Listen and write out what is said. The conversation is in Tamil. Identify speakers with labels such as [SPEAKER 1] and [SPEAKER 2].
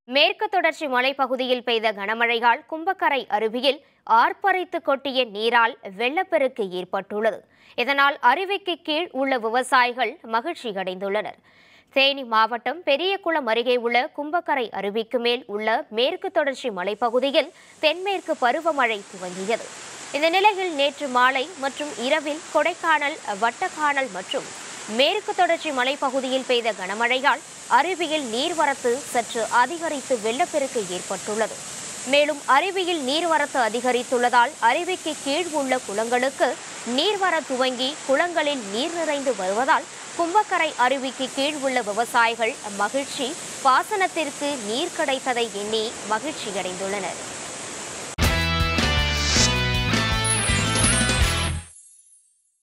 [SPEAKER 1] மேற்கு தொடர்ச்சி மலைப்பகுதியில் பெய்த கனமழையால் கும்பக்கரை அருவியில் ஆர்ப்பரித்து கொட்டிய நீரால் வெள்ளப்பெருக்கு ஏற்பட்டுள்ளது இதனால் அருவிக்கு கீழ் உள்ள விவசாயிகள் மகிழ்ச்சி அடைந்துள்ளனர் தேனி மாவட்டம் பெரியகுளம் அருகே உள்ள கும்பக்கரை அருவிக்கு மேல் உள்ள மேற்கு தொடர்ச்சி மலைப்பகுதியில் தென்மேற்கு பருவமழை துவங்கியது இந்த நிலையில் நேற்று மாலை மற்றும் இரவில் கொடைக்கானல் வட்டக்கானல் மற்றும் மேற்கு தொடர்ச்சி மலைப்பகுதியில் பெய்த கனமழையால் அருவியில் நீர்வரத்து சற்று அதிகரித்து வெள்ளப்பெருக்கு ஏற்பட்டுள்ளது மேலும் அருவியில் நீர்வரத்து அதிகரித்துள்ளதால் அருவிக்கு கீழ் உள்ள குளங்களுக்கு நீர்வர துவங்கி குளங்களில் நீர் நிறைந்து வருவதால் கும்பக்கரை அருவிக்கு கீழ் உள்ள விவசாயிகள் மகிழ்ச்சி பாசனத்திற்கு நீர் கிடைத்ததை எண்ணி மகிழ்ச்சியடைந்துள்ளனர்